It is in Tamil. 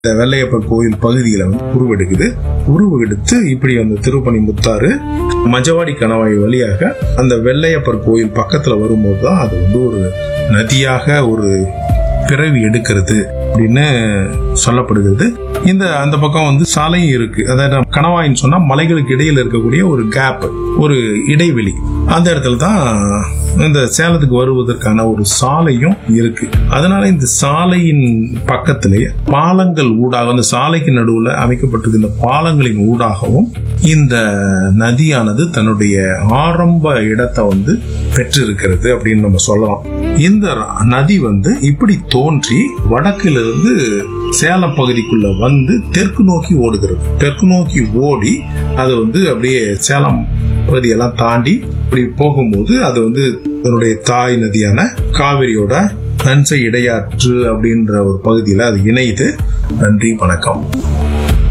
இந்த வெள்ளையப்பர் கோயில் பகுதியில வந்து உருவெடுக்குது உருவெடுத்து இப்படி அந்த திருப்பணி முத்தாறு மஜவாடி கணவாய் வழியாக அந்த வெள்ளையப்பர் கோயில் பக்கத்துல வரும்போது தான் அது வந்து ஒரு நதியாக ஒரு பிறவி எடுக்கிறது அப்படின்னு சொல்லப்படுகிறது இந்த அந்த பக்கம் வந்து சாலையும் இருக்கு அதாவது நம்ம கணவாயின்னு சொன்னா மலைகளுக்கு இடையில இருக்கக்கூடிய ஒரு கேப் ஒரு இடைவெளி அந்த இடத்துல தான் இந்த சேலத்துக்கு வருவதற்கான ஒரு சாலையும் இருக்கு அதனால இந்த சாலையின் பக்கத்திலே பாலங்கள் ஊடாக அந்த சாலைக்கு நடுவுல அமைக்கப்பட்டிருக்கின்ற பாலங்களின் ஊடாகவும் இந்த நதியானது தன்னுடைய ஆரம்ப இடத்தை வந்து பெற்றிருக்கிறது அப்படின்னு நம்ம சொல்லலாம் இந்த நதி வந்து இப்படி தோன்றி வடக்கிலிருந்து சேலம் பகுதிக்குள்ள வந்து தெற்கு நோக்கி ஓடுகிறது தெற்கு நோக்கி ஓடி அது வந்து அப்படியே சேலம் பகுதியெல்லாம் தாண்டி இப்படி போகும்போது அது வந்து அதனுடைய தாய் நதியான காவிரியோட நன்சை இடையாற்று அப்படின்ற ஒரு பகுதியில் அது இணையுது நன்றி வணக்கம்